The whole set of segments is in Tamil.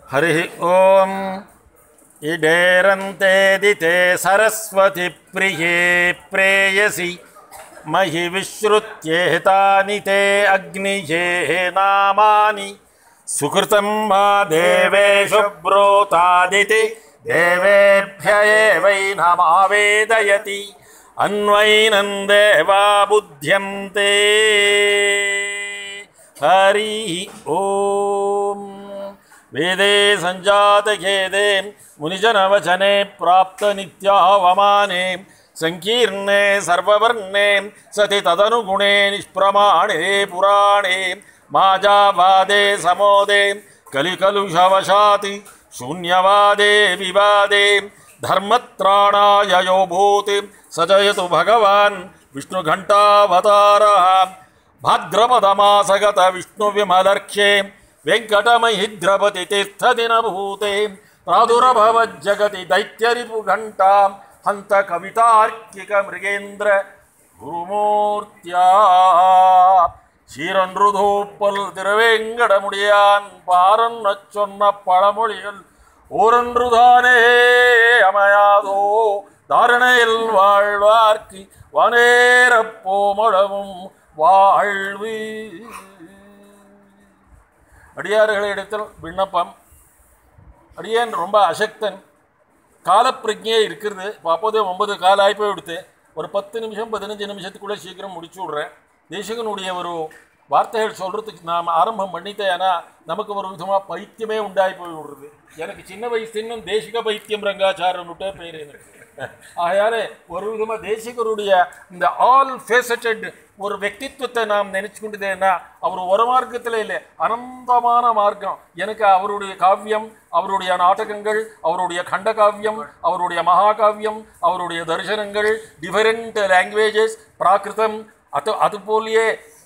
हरिः ॐ इडेरन्तेदि ते सरस्वतिप्रिये प्रेयसि महि विश्रुत्येतानि ते अग्निये नामानि सुकृतं मा देवेषु ब्रोतादिति देवेभ्य एवैनमावेदयति अन्वैनं देवा बुध्यन्ते हरिः ॐ वेदे सञ्जातखेदे मुनिजनवचने प्राप्तनित्यावमाने सङ्कीर्णे सर्ववर्णे सति तदनुगुणे निष्प्रमाणे पुराणे माजावादे समोदे कलिकलुषवशाति शून्यवादे विवादे धर्मत्राणाय यो भूति सजयतु भगवान् विष्णुघण्टावतारः भाद्रपदमासगत विष्णुविमलर्क्ष्ये वेङ्कटमहिद्रपति तीर्थदिनभूते प्रादुरभवज्जगति दैत्यरिपुघण्टां हन्त कवितार्किकमृगेन्द्र குருமூர்த்தியா சீரொன்றுதூப்பல் திருவேங்கடமுடியான் பாரன் சொன்ன பழமொழிகள் ஓரொன்றுதானே அமையாதோ தாரணையில் வாழ்வார்க்கு வனேரப்போமளவும் வாழ்வு அடியார்களிடத்தில் விண்ணப்பம் அடியேன் ரொம்ப அசக்தன் காலப்பிரஜையே இருக்கிறது இப்போ அப்போதே ஒன்பது கால ஆகி போய் விடுத்து ஒரு பத்து நிமிஷம் பதினஞ்சு நிமிஷத்துக்குள்ளே சீக்கிரம் முடிச்சு விட்றேன் தேசிகனுடைய ஒரு வார்த்தைகள் சொல்கிறதுக்கு நாம் ஆரம்பம் பண்ணிட்டேன்னா நமக்கு ஒரு விதமாக பைத்தியமே உண்டாகி போய் விடுறது எனக்கு சின்ன வயசு இன்னும் தேசிக பைத்தியம் ரங்காச்சாரன்னுட்டே பேர் எனக்கு ஆகையால ஒரு விதமாக தேசிகருடைய இந்த ஆல் ஃபேசட்டட் ஒரு వ్యక్తిత్వத்தை நாம் நினைச்சுக்கிட்டதேன்னா அவர் ஒரு மார்க்கத்தில் இல்லை அனந்தமான மார்க்கம் எனக்கு அவருடைய காவியம் அவருடைய நாடகங்கள் அவருடைய கண்டகாவியம் அவருடைய மகாகாவியம் அவருடைய தரிசனங்கள் டிஃபரெண்ட் லாங்குவேஜஸ் பிராகிருதம் அது அதுபோலியே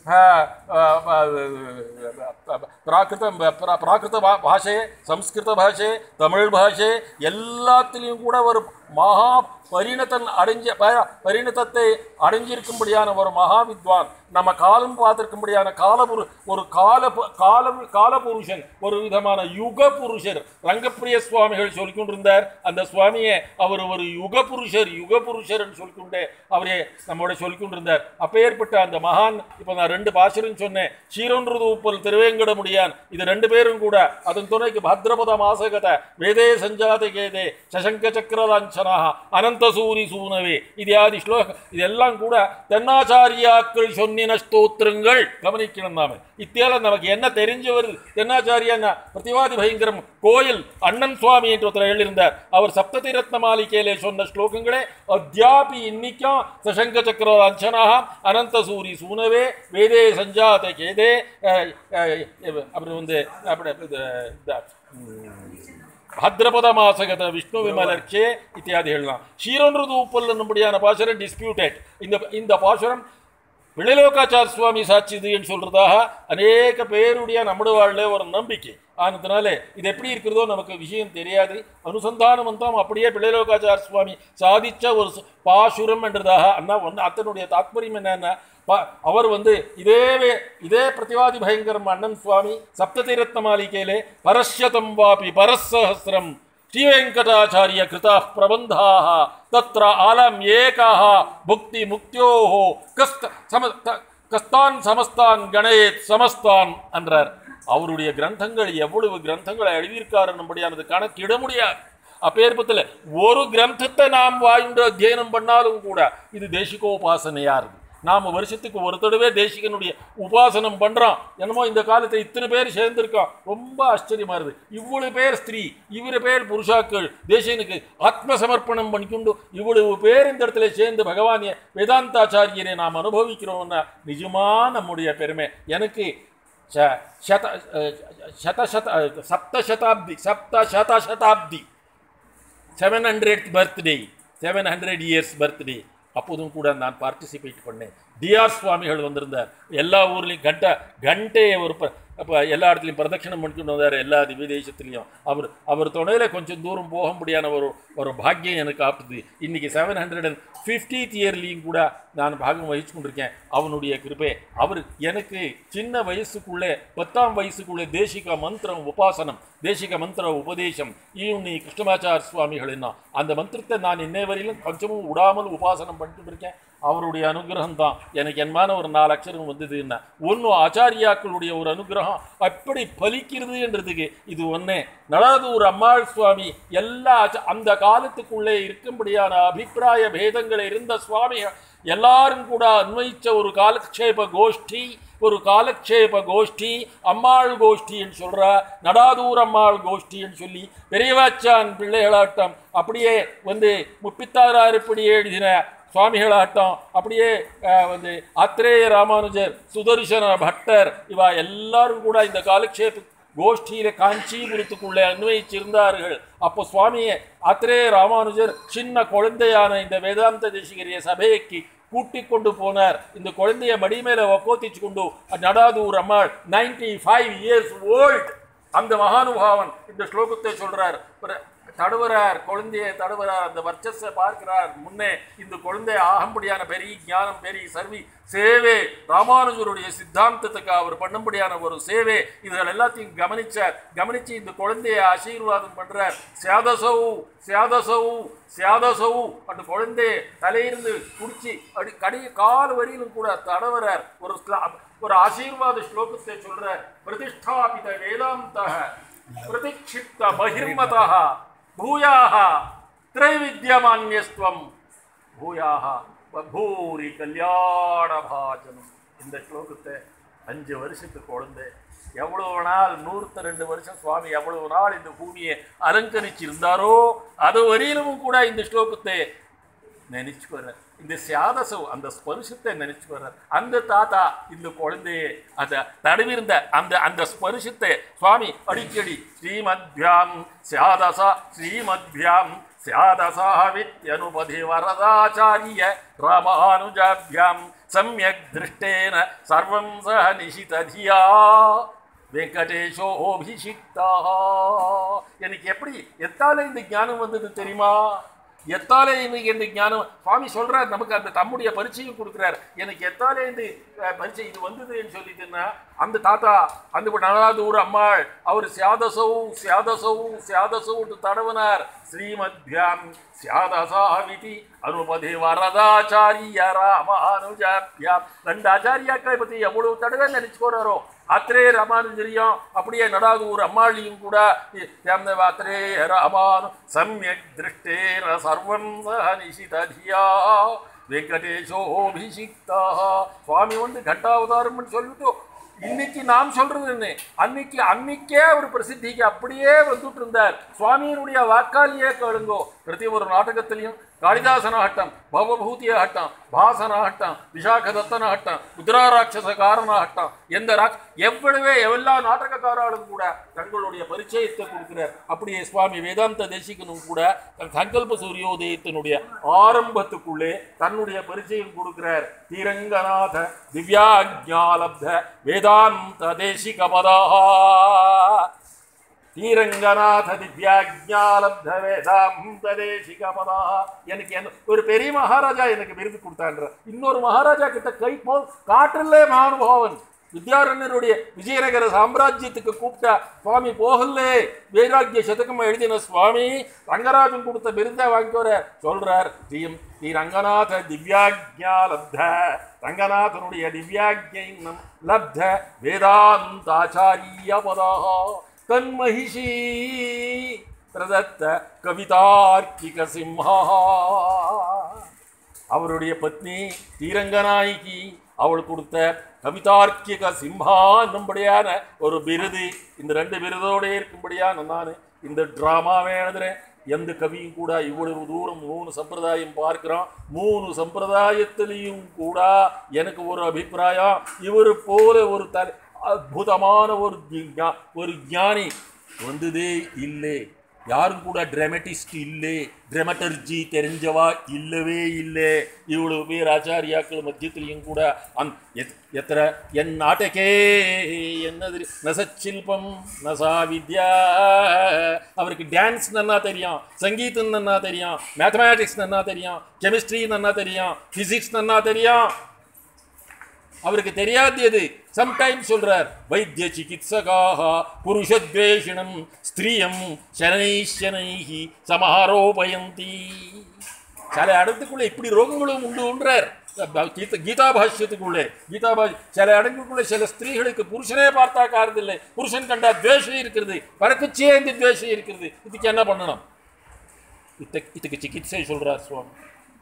பிராகிருத பிர- பிராகிருத பா- பாஷை சம்ஸ்கிருத பாஷை தமிழ் பாஷை எல்லாத்திலையும் கூட ஒரு மகா பரிணத்தன் அடைஞ்ச ப- பரிணத்தத்தை அடைஞ்சிருக்கும்படியான ஒரு மகா வித்வான் நம்ம காலம் பார்த்திருக்கும்படியான காலபுரு ஒரு கால பு- கால காலபுருஷன் ஒரு விதமான யுக புருஷர் ரங்கப்பிரிய சுவாமிகள் சொல்லிக்கொண்டிருந்தார் அந்த சுவாமியை அவர் ஒரு யுக புருஷர் யுக புருஷர்னு சொல்லிக்கொண்டே அவரே நம்மோட சொல்லிக்கொண்டிருந்தார் அப்பேற்பட்ட அந்த மகான் இப்போ நான் ரெண்டு பாசுரம் சொன்னேன் சீரொன்று உப்பல் திருவேங்கட முடியான் இது ரெண்டு பேரும் கூட அதன் துணைக்கு பத்ரபத மாசகத வேதே சஞ்சாத கேதே சசங்க சக்கரலாஞ்சனா அனந்த சூரி சூனவே இதியாதி ஸ்லோகம் இதெல்லாம் கூட தென்னாச்சாரியாக்கள் சொன்னின ஸ்தோத்திரங்கள் கவனிக்கணும் நாம இத்தியால நமக்கு என்ன தெரிஞ்சு வருது தென்னாச்சாரியா பிரதிவாதி பயங்கரம் கோயில் அண்ணன் சுவாமி என்று ஒருத்தர் எழுதியிருந்தார் அவர் சப்ததிரத்ன மாளிகையிலே சொன்ன ஸ்லோகங்களே அத்தியாபி இன்னைக்கும் சசங்க சக்கர அஞ்சனாக அனந்த சூரி சூனவே வேதே சஞ்சாத கேதே அஹ், அஹ், அப்புறம் வந்து அப்படி இது, இந்த, ம், ಭದ್ರಪದ ಮಾಸಗತ ವಿಷ್ಣು ವಿಮಲರ್ಚೆ ಇತ್ಯಾದಿ ಹೇಳலாம் ஷீரொன்றது உப்பல் என்னும்படியான பாசுரம் டிஸ்பியூட்டட் இந்த இந்த பாசுரம் விளைலோகாச்சார சுவாமி சாட்சி இதுன்னு சொல்றதாக அநேக பேருடைய நம்முடைய வாழ்ல ஒரு நம்பிக்கை ஆனதுனால இது எப்படி இருக்கிறதோ நமக்கு விஷயம் தெரியாது அனுசந்தானம் வந்தோம் அப்படியே பிள்ளைலோகாச்சார சுவாமி சாதிச்ச ஒரு சு- பாசுரம் என்றதாக அண்ணா ஒன்று அத்தனுடைய தாத்பரியம் என்னன்னா ப- அவர் வந்து இதே வே- இதே பிரதிவாதி பயங்கரம் அண்ணன் சுவாமி சப்ததிரத்ன மாளிகையிலே பரஸ்யதம் வாபி பரசஹசிரம் ஸ்ரீவேங்கடாச்சாரிய கிருதா பிரபந்தாக தத்ர ஆலம் ஏகாக புக்தி முக்தியோஹோ கஸ்த சம த- கஸ்தான் சமஸ்தான் கணேத் சமஸ்தான் என்றார் அவருடைய கிரந்தங்கள் எவ்வளவு கிரந்தங்களை எழுதியிருக்காரு நம்முடையானது கணக்கிட முடியாது அப்பேற்பத்தில் ஒரு கிரந்தத்தை நாம் வாய்ந்து அத்தியனம் பண்ணாலும் கூட இது தேசிகோபாசனையா இருக்கு நாம் வருஷத்துக்கு ஒரு தடவை தேசிகனுடைய உபாசனம் பண்றோம் என்னமோ இந்த காலத்துல இத்தனை பேர் சேர்ந்திருக்கோம் ரொம்ப ஆச்சரியமா இருக்கு இவ்வளவு பேர் ஸ்திரீ இவ்வளவு பேர் புருஷாக்கள் தேசிகனுக்கு ஆத்ம சமர்ப்பணம் பண்ணிக்கொண்டு இவ்வளவு பேர் இந்த இடத்துல சேர்ந்து பகவானிய வேதாந்தாச்சாரியரை நாம் அனுபவிக்கிறோம்னா நிஜமா நம்முடைய பெருமை எனக்கு ச- சத அஹ், சத சத அஹ், சப்த சதாப்தி சப்த சத சதாப்தி seven hundred birthday seven hundred years birthday அப்போதும் கூட நான் பார்ட்டிசிபேட் பண்ணேன் டிஆர் சுவாமிகள் வந்திருந்தார் எல்லா ஊர்லேயும் கண்ட கண்டே ஒரு ப- அப்போ எல்லா இடத்துலையும் பிரதட்சணம் பண்ணிட்டு வந்தார் எல்லா திவ்ய தேசத்துலையும் அவர் அவர் துணையில் கொஞ்சம் தூரம் போக முடியாத ஒரு ஒரு பாக்கியம் எனக்கு ஆப்புது இன்னைக்கு செவன் ஹண்ட்ரட் அண்ட் ஃபிஃப்டீத் இயர்லேயும் கூட நான் பாகம் வகிச்சு கொண்டிருக்கேன் அவனுடைய கிருபை அவர் எனக்கு சின்ன வயசுக்குள்ளே பத்தாம் வயசுக்குள்ளே தேசிக மந்திரம் உபாசனம் தேசிக மந்திர உபதேசம் ஈவுனி கிருஷ்ணமாச்சார் சுவாமிகள் என்ன அந்த மந்திரத்தை நான் இன்னை வரையிலும் கொஞ்சமும் விடாமல் உபாசனம் பண்ணிட்டு இருக்கேன் அவருடைய அனுகிரகம் தான் எனக்கு என்மான ஒரு நாலு அக்ஷரம் வந்ததுன்னா ஒன்றும் ஆச்சாரியாக்களுடைய ஒரு அனுகிரகம் அப்படி பலிக்கிறது என்றதுக்கு இது ஒன்றே நடாதூர் அம்மாள் சுவாமி எல்லா ஆச்ச- அந்த காலத்துக்குள்ளே இருக்கும்படியான அபிப்பிராய பேதங்கள் இருந்த சுவாமிகள் எல்லாரும் கூட அன்வயிச்ச ஒரு காலக்ஷேப கோஷ்டி ஒரு காலக்ஷேப கோஷ்டி அம்மாள் கோஷ்டின்னு சொல்ற நடாதூர் அம்மாள் கோஷ்டின்னு சொல்லி பெரியவாச்சான் பிள்ளைகளாட்டம் அப்படியே வந்து முப்பித்தாறாயிரப்படி எழுதின சுவாமிகளாட்டம் அப்படியே அஹ், வந்து ஆத்ரேய ராமானுஜர் சுதர்சன பட்டர் இவா எல்லாரும் கூட இந்த காலக்ஷேப கோஷ்டியில காஞ்சிபுரத்துக்குள்ளே அன்வயிச்சிருந்தார்கள் அப்போ சுவாமியை ஆத்ரேய ராமானுஜர் சின்ன குழந்தையான இந்த வேதாந்த தேசிகரிய சபைக்கு கூட்டிக் கொண்டு போனார் இந்த குழந்தைய மடி மேல ஒக்கோத்திச்சு கொண்டு Nadadur Ammal ninety five years old அந்த மகானுபாவன் இந்த ஸ்லோகத்தை சொல்றார் ஒரு தடுவரார் குழந்தையை தடுவரார் அந்த வர்ச்சஸை பார்க்கிறார் முன்னே இந்த குழந்தை ஆகும்படியான பெரிய ஞானம் பெரிய சர்வி சேவை ராமானுஜருடைய சித்தாந்தத்துக்கு அவர் பண்ணும்படியான ஒரு சேவை இதுகள் எல்லாத்தையும் கவனிச்சார் கவனிச்சு இந்த குழந்தையை ஆசீர்வாதம் பண்றார் சியாதசௌ சியாதசௌ சியாதசௌ அந்த குழந்தையை தலையிருந்து குடிச்சு அடி கடி கால் வரியிலும் கூட தடவரார் ஒரு ஸ்லா- ஒரு ஆசீர்வாத ஸ்லோகத்தை சொல்றார் பிரதிஷ்டாபித வேதாந்த பிரதிக்ஷிப்த பகிர்மதா பூயாக திரைவித்யமான்யஸ்துவம் பூயாக பூரி கல்யாண பாஜனம் இந்த ஸ்லோகத்தை அஞ்சு வருஷத்துக்கு குழந்தை எவ்வளவு நாள் நூறுத்த ரெண்டு வருஷம் சுவாமி எவ்வளவு நாள் இந்த பூமியை அலங்கரிச்சிருந்தாரோ அது வரையிலும் கூட இந்த ஸ்லோகத்தை நினைச்சுக்கிறார் இந்த சியாதசம் அந்த ஸ்பர்ஷத்தை நினைச்சுக்கிறார் அந்த தாத்தா இந்த குழந்தையை அந்த தடவிருந்த அந்த அந்த ஸ்பர்ஷத்தை சுவாமி அடிக்கடி ஸ்ரீமத்யாம் சியாதசா ஸ்ரீமத்யாம் சியாதசா வித்யனுபதி வரதாச்சாரிய ராமானுஜாபியாம் சமயக் திருஷ்டேன சர்வம் சஹ நிஷிததியா வெங்கடேஷோபிஷிக்தா எனக்கு எப்படி எத்தால இந்த ஞானம் வந்தது தெரியுமா எத்தாலே இன்னைக்கு இந்த ஞானம் சுவாமி சொல்றார் நமக்கு அந்த தம்முடைய பரிச்சையும் கொடுக்குறார் எனக்கு எத்தாலே இந்த அஹ், பரிச்சை இது வந்ததுன்னு சொல்லிட்டுன்னா அந்த தாத்தா அந்த நடாதூர் அம்மாள் அவர் சியாதசௌ சியாதசௌ சியாதசௌட்டு தடவனார் ஸ்ரீமத்யாம் சியாதசாவிதி அனுபதி வரதாச்சாரிய ராமானுஜாபியாம் ரெண்டு ஆச்சாரியாக்களை பத்தி எவ்வளவு தடவை நினைச்சுக்கோறாரோ அத்ரே ராமானுஜரியம் அப்படியே நடாதூர் அம்மாளியும் கூட அந்த அத்ரே ராமானு சமயக் திருஷ்டேன சர்வம் சஹ நிஷிததியா வெங்கடேஷோபிஷிக்தா சுவாமி வந்து கண்டாவதாரம்னு சொல்லிட்டு இன்னைக்கு நாம் சொல்றது என்ன அன்னைக்கு அன்னைக்கே அவர் பிரசித்திக்கு அப்படியே வந்துட்டு இருந்தார் சுவாமியினுடைய வாக்காலியே கேளுங்கோ பிரதி ஒரு நாடகத்திலையும் காளிதாசனாகட்டம் பவபூதியாகட்டம் பாசனாகட்டம் விசாகதத்தனாகட்டம் உத்ராராட்சசகாரனாகட்டம் எந்த ராக் எவ்வளவே எல்லா நாடகக்காரர்களும் கூட தங்களுடைய பரிச்சயத்தை கொடுக்கிறார் அப்படியே சுவாமி வேதாந்த தேசிகனும் கூட தன் சங்கல்ப சூரியோதயத்தினுடைய ஆரம்பத்துக்குள்ளே தன்னுடைய பரிச்சயம் கொடுக்கிறார் தீரங்கநாத திவ்யாஜாலப்த வேதாந்த தேசிகபதா ஸ்ரீரங்கநாத திவ்யாஜாலப்த வேதாந்த தேசிகபதா எனக்கு என்ன ஒரு பெரிய மகாராஜா எனக்கு விருது கொடுத்தான்ற இன்னொரு மகாராஜா கிட்ட கை போ காற்றிலே மகானுபாவன் வித்யாரண்யருடைய விஜயநகர சாம்ராஜ்யத்துக்கு கூப்பிட்டா சுவாமி போகலே வைராக்கிய சதகம் எழுதின சுவாமி ரங்கராஜன் கொடுத்த விருதை வாங்கிக்கோர சொல்றார் ஸ்ரீம் ஸ்ரீ ரங்கநாத திவ்யாஜ்ஞா லப்த ரங்கநாதனுடைய திவ்யாஜ்யம் லப்த வேதாந்தாச்சாரிய பதாக தன்மகிஷி பிரதத்த கவிதார்க்கிக சிம்ஹா அவருடைய பத்னி ஸ்ரீரங்கநாயகி அவள் கொடுத்த கவிதார்க்கிக சிம்ஹா என்னும்படியான ஒரு விருது இந்த ரெண்டு விருதோட இருக்கும்படியான நான் இந்த டிராமாவே எழுதுறேன் எந்த கவியும் கூட இவ்வளவு தூரம் மூணு சம்பிரதாயம் பார்க்கிறோம் மூணு சம்பிரதாயத்திலையும் கூட எனக்கு ஒரு அபிப்பிராயம் இவர் போல ஒரு த அற்புதமான ஒரு ஞா- ஒரு ஞானி வந்ததே இல்லை யாரும் கூட ட்ராமட்டிஸ்ட் இல்லை ட்ரமட்டர்ஜி தெரிஞ்சவா இல்லவே இல்லை இவ்வளவு பேர் ஆச்சாரியாக்கள் மத்தியத்திலையும் கூட அந் எத்- எத்தனை என் நாட்டகே என்னது நசச்சில்பம் நசா வித்யா அவருக்கு டான்ஸ் நன்னா தெரியும் சங்கீதம் நன்னா தெரியும் மேத்தமேட்டிக்ஸ் நன்னா தெரியும் கெமிஸ்ட்ரி நன்னா தெரியும் பிசிக்ஸ் நன்னா தெரியும் அவருக்கு தெரியாது எது சம்டைம்ஸ் சொல்றார் வைத்திய சிகித்சகாக புருஷத்வேஷிணம் ஸ்திரீயம் சனை சனைஹி சமாரோபயந்தி சில இடத்துக்குள்ள இப்படி ரோகங்களும் உண்டுன்றார் கீத கீதா பாஷ்யத்துக்குள்ளே கீதா பாஷ் சில இடங்களுக்குள்ள சில ஸ்திரீகளுக்கு புருஷனே பார்த்தா காரதில்லை புருஷன் கண்டா துவேஷம் இருக்கிறது பறக்கச்சே இந்த துவேஷம் இருக்கிறது இதுக்கு என்ன பண்ணணும் இத்த இதுக்கு சிகிச்சை சொல்றார் சுவாமி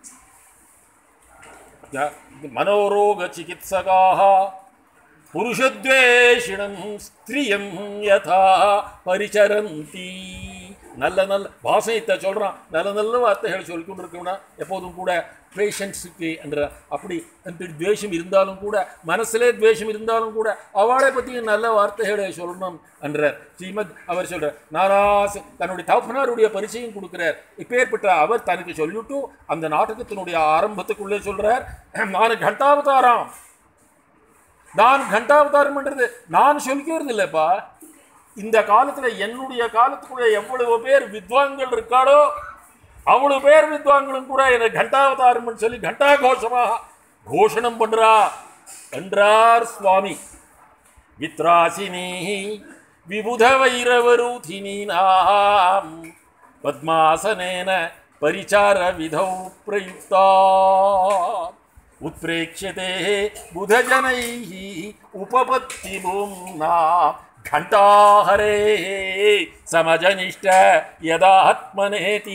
मनोरोगचिकित्सकाः புருஷத்வேஷிணம் ஸ்திரியம் யதா பரிச்சரந்தி நல்ல நல்ல வாசனைத்தை சொல்கிறான் நல்ல நல்ல வார்த்தைகளை சொல்லி கொண்டு இருக்கணும்னா எப்போதும் கூட பேஷண்ட்ஸுக்கு என்ற அப்படி அந்த துவேஷம் இருந்தாலும் கூட மனசிலே துவேஷம் இருந்தாலும் கூட அவளை பற்றியும் நல்ல வார்த்தைகளை சொல்லணும் என்றார் ஸ்ரீமத் அவர் சொல்கிறார் நானாஸ் தன்னுடைய தகப்பனாருடைய பரிச்சயம் கொடுக்கிறார் இப்பேற்பட்ட அவர் தனக்கு சொல்லிட்டு அந்த நாடகத்தினுடைய ஆரம்பத்துக்குள்ளே சொல்கிறார் நான் கண்டாவதாரம் நான் கண்டாவதாரம் பண்றது நான் சொல்லிக்கிறது இல்லைப்பா இந்த காலத்துல என்னுடைய காலத்துக்குள்ள எவ்வளவு பேர் வித்வான்கள் இருக்காளோ அவ்வளவு பேர் வித்வான்களும் கூட என்னை கண்டாவதாரம் சொல்லி கண்டா கோஷமாக கோஷணம் பண்றா என்றார் சுவாமி வித்ராசினி விபுத வைரவரூதினீனாம் பத்மாசனேன பரிச்சார விதௌ பிரயுக்தா उत्प्रेक्ष्यते बुधजनैः उपपत्तिभूम्ना घण्टाहरे समजनिष्ठ यदात्मनेति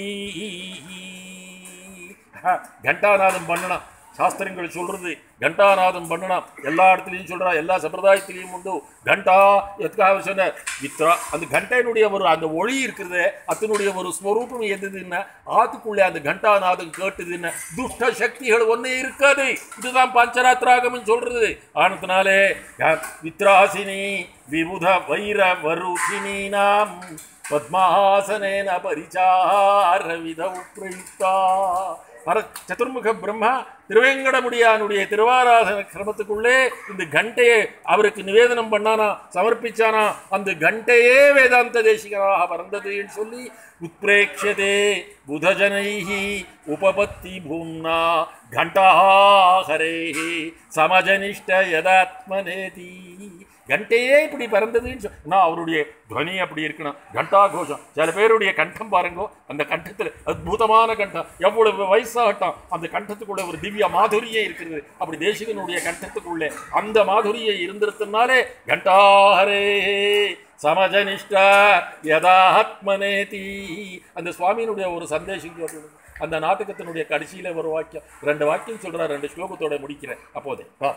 घण्टानादம் பண்ணணும் சாஸ்திரங்கள் சொல்றது கண்டாநாதம் பண்ணணும் எல்லா இடத்துலையும் சொல்றா எல்லா சம்பிரதாயத்திலையும் உண்டு கண்டா எதுக்காக சொன்ன வித்ரா அந்த கண்டையினுடைய ஒரு அந்த ஒளி இருக்கிறது அதனுடைய ஒரு ஸ்வரூபம் எதுன்னு ஆத்துக்குள்ளே அந்த கண்டாநாதம் கேட்டுதுன்னு துஷ்ட சக்திகள் ஒண்ணே இருக்காது இதுதான் பஞ்சராத்திராகம்னு சொல்றது ஆனதுனாலே யா- வித்ராசினி விபுத வைர வருகினீனாம் பத்மாசனேன பரிச்சார விதௌ பிரயுக்தா பர சதுர்முக பிரம்மா திருவேங்கடமுடியானுடைய திருவாராதன கிரமத்துக்குள்ளே இந்த கண்டையை அவருக்கு நிவேதனம் பண்ணானா சமர்ப்பிச்சானா அந்த கண்டையே வேதாந்த தேசிகராக பறந்ததுன்னு சொல்லி உத்பிரேக்ஷதே புதஜனைஹி உபபத்தி பூம்னா கண்டாஹரே சமஜனிஷ்ட யதாத்மனேதி கண்டையே இப்படி பறந்ததுன்னு சொல் நான் அவருடைய துவனி அப்படி இருக்கணும் கண்டா கோஷம் சில பேருடைய கண்டம் பாருங்கோ அந்த கண்டத்தில் அற்புதமான கண்டம் எவ்வளவு வயசாகட்டும் அந்த கண்டத்துக்குள்ள ஒரு திவ்ய மாதுரியே இருக்கிறது அப்படி தேசிகனுடைய கண்டத்துக்குள்ளே அந்த மாதுரியை இருந்திருத்தனாலே கண்டாஹரே சமஜனிஷ்டா யதாத்மனேதி அந்த சுவாமியினுடைய ஒரு சந்தேஷம் சொல்றது அந்த நாடகத்தினுடைய கடைசியில ஒரு வாக்கியம் ரெண்டு வாக்கியம் சொல்றார் ரெண்டு ஸ்லோகத்தோட முடிக்கிறேன் அப்போதே வா.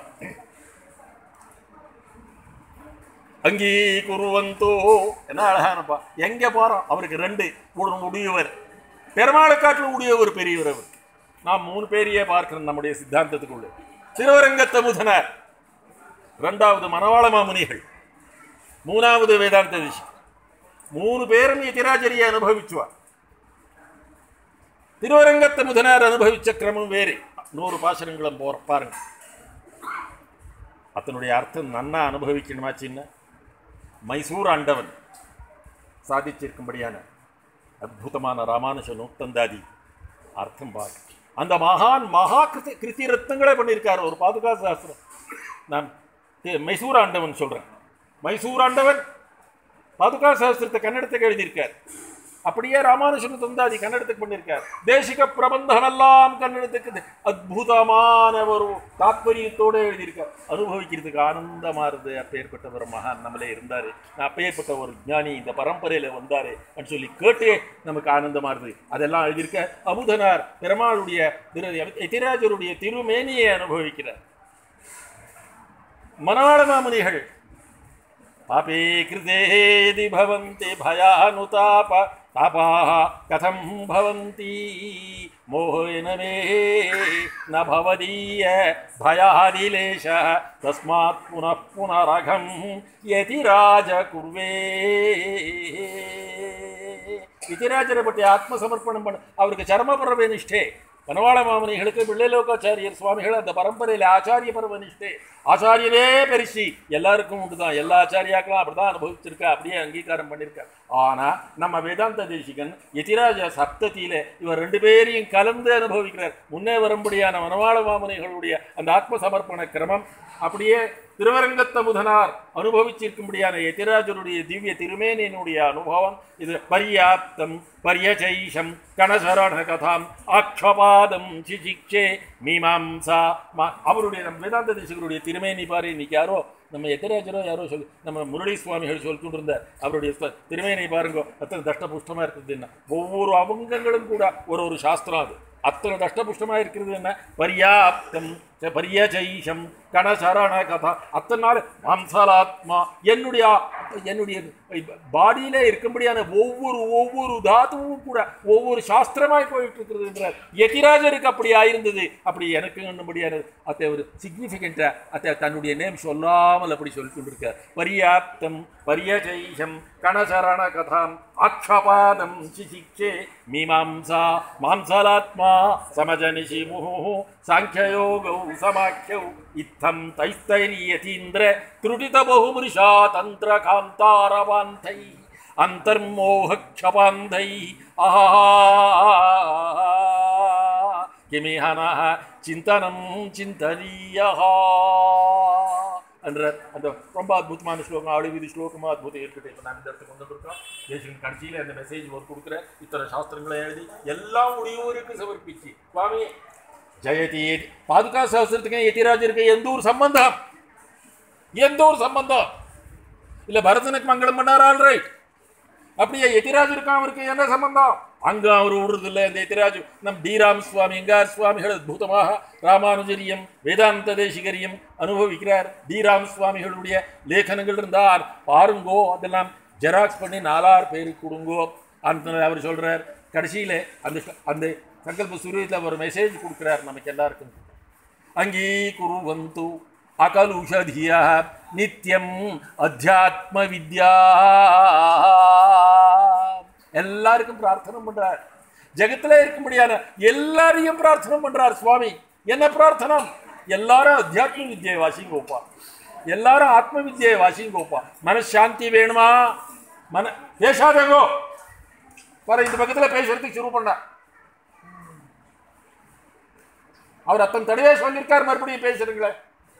அங்கீகுருவந்தோ என்ன அழகானப்பா எங்க போறோம் அவருக்கு ரெண்டு ஒரு முடியவர் பெருமாளை காட்டில் உடையவர் பெரியவர் அவர் நான் மூணு பேரையே பார்க்கிறேன் நம்முடைய சித்தாந்தத்துக்குள்ள திருவரங்கத்த முதனார் ரெண்டாவது மணவாள மாமுனிகள் மூணாவது வேதாந்த திசி மூணு பேரும் யதிராஜரியை அனுபவிச்சுவா திருவரங்கத்த முதனார் அனுபவிச்ச கிரமம் வேறு நூறு பாசனங்களும் போற பாருங்க அதனுடைய அர்த்தம் நன்னா அனுபவிக்கணுமா சின்ன மைசூர் ஆண்டவன் சாதிச்சிருக்கும்படியான அற்புதமான ராமானுஜ நூத்தந்தாதி அர்த்தம் பாரு அந்த மகான் மகா கிருதி கிருதி ரத்னங்களே பண்ணியிருக்காரு ஒரு பாதுகா சாஸ்திரம் நான் தி- மைசூர் ஆண்டவன் சொல்றேன் மைசூர் ஆண்டவன் பாதுகா சாஸ்திரத்தை கன்னடத்துக்கு எழுதியிருக்கார் அப்படியே ராமானுஜன் தந்தாதி கன்னடத்துக்கு பண்ணியிருக்கார் தேசிக பிரபந்தம் எல்லாம் கன்னடத்துக்கு அற்புதமான ஒரு தாத்பரியத்தோடு எழுதியிருக்கார் அனுபவிக்கிறதுக்கு ஆனந்தமா இருந்து அப்பேற்பட்ட ஒரு மகான் நம்மளே இருந்தாரு அப்பேற்பட்ட ஒரு ஞானி இந்த பரம்பரையில வந்தாரு அப்படின்னு சொல்லி கேட்டே நமக்கு ஆனந்தமா இருந்தது அதெல்லாம் எழுதியிருக்க அமுதனார் பெருமாளுடைய திரு எதிராஜருடைய திருமேனியை அனுபவிக்கிறார் மணவாள மாமுனிகள் पापे कृतेदि भवन्ति भयानुताप तापाः कथं भवन्ति मोहेन मे न भवदीय भयादिलेशः तस्मात् पुनः पुनरघं यति राज कुर्वे யதிராஜரை பற்றி ஆத்ம சமர்ப்பணம் பண்ண அவருக்கு சரமபரவ நிஷ்டே வனவாள மாமனிகளுக்கு பிள்ளைலோகாச்சாரியர் சுவாமிகள் அந்த பரம்பரையில் ஆச்சாரிய பரவ நிஷ்டே ஆச்சாரியரே பெருசி எல்லாருக்கும் உண்டு தான் எல்லா ஆச்சாரியாக்களும் அப்படிதான் அனுபவிச்சிருக்கா அப்படியே அங்கீகாரம் பண்ணியிருக்கா ஆனா நம்ம வேதாந்த தேசிகன் யதிராஜ சப்தத்தியில இவர் ரெண்டு பேரையும் கலந்து அனுபவிக்கிறார் முன்னே வரும்படியான வனவாள மாமனிகளுடைய அந்த ஆத்ம சமர்ப்பண கிரமம் அப்படியே திருவரங்கத்த முதனார் அனுபவிச்சிருக்கும்படியான எதிராஜருடைய திவ்ய திருமேனியினுடைய அனுபவம் இது பர்யாப்தம் பரியஜைஷம் கணசரண கதாம் ஆக்ஷபாதம் சிசிக்ஷே மீமாம்சா ம- அவருடைய நம்ம வேதாந்த தேசிகருடைய திருமேனி பாரு இன்னைக்கு யாரோ நம்ம எத்திராஜரோ யாரோ சொல்லி நம்ம முரளி சுவாமிகள் சொல்லிட்டு இருந்தார் அவருடைய ஸ்வ- திருமேனி பாருங்க அத்தனை தஷ்டபுஷ்டமா இருக்குது என்ன ஒவ்வொரு அவங்கங்களும் கூட ஒரு ஒரு சாஸ்திரம் அது அத்தனை தஷ்டபுஷ்டமா இருக்கிறது என்ன பர்யாப்தம் ச- பரியஜைஷம் கணசரண கதா அத்தனை நாள் மாம்சலாத்மா என்னுடைய என்னுடைய பாடியிலே இருக்கும்படியான ஒவ்வொரு ஒவ்வொரு தாதுவும் கூட ஒவ்வொரு சாஸ்திரமாய் போயிட்டு இருக்கிறது என்றார் எதிராஜருக்கு அப்படி ஆயிருந்தது அப்படி எனக்கு என்னபடியான அத்தை ஒரு சிக்னிஃபிகண்ட்டா அத்தை தன்னுடைய நேம் சொல்லாமல் அப்படி சொல்லி கொண்டிருக்கார் பர்யாப்தம் பரியஜைஷம் கணசரண கதாம் ஆக்ஷபாதம் சிசிக்ஷே மீமாம்சா மாம்சலாத்மா சமஜனிஷி முஹு சாங்கியயோகௌ சமாख्यौ इत्थं तैस्तैर्यतीन्द्र त्रुटितबहुमृषा तन्त्रकान्तारवान्थैः अन्तर्मोहक्षपान्धैः आहा किमिहनः चिन्तनं चिन्तनीयः என்ற அந்த ரொம்ப அற்புதமான ஸ்லோகம் ஆளுவிதி ஸ்லோகமாக அற்புதம் இருக்கட்டும் இப்போ நான் இந்த இடத்துக்கு கொண்டு வந்திருக்கோம் தேசிகன் கடைசியில் அந்த மெசேஜ் ஒரு கொடுக்குறேன் இத்தனை சாஸ்திரங்களை எழுதி எல்லாம் உடையோருக்கு சமர்ப்பிச்சு சுவாமி ஜெயதி பாதுகா சாஸ்திரத்துக்கு எத்திராஜருக்கு எந்த ஒரு சம்பந்தம் எந்த ஒரு சம்பந்தம் இல்ல பரதனுக்கு மங்களம் பண்ணார் ஆல் ரைட் அப்படியே எத்திராஜருக்கு அவருக்கு என்ன சம்பந்தம் அங்க அவர் விடுறதில்லை இந்த எத்திராஜ் நம் டி ராம் சுவாமி எங்கார் சுவாமிகள் அற்புதமாக ராமானுஜரியம் வேதாந்த தேசிகரியம் அனுபவிக்கிறார் டி ராம் சுவாமிகளுடைய லேಖನங்கள் இருந்தார் பாருங்கோ அதெல்லாம் ஜெராக்ஸ் பண்ணி நாலார் பேருக்கு கொடுங்கோ அந்த அவர் சொல்றார் கடைசியில அந்த அந்த சங்கல்ப சூரியத்தில் ஒரு மெசேஜ் கொடுக்குறார் நமக்கு எல்லாருக்கும் அங்கீகுருவந்து அகலுஷதிய நித்யம் அத்தியாத்ம வித்யா எல்லாருக்கும் பிரார்த்தனை பண்றார் ஜெகத்துல இருக்கும்படியான எல்லாரையும் பிரார்த்தனை பண்றார் சுவாமி என்ன பிரார்த்தனை எல்லாரும் அத்தியாத்ம வித்யை வாசிங்கோப்பா எல்லாரும் ஆத்ம வித்யை வாசிங்கோப்பா மனசாந்தி வேணுமா மன பேசாதேங்கோ பாரு இந்த பக்கத்துல பேசுறதுக்கு சுரு பண்ண அவர் அத்தனை தடவை சொல்லியிருக்கார் மறுபடியும் பேசுறீங்களே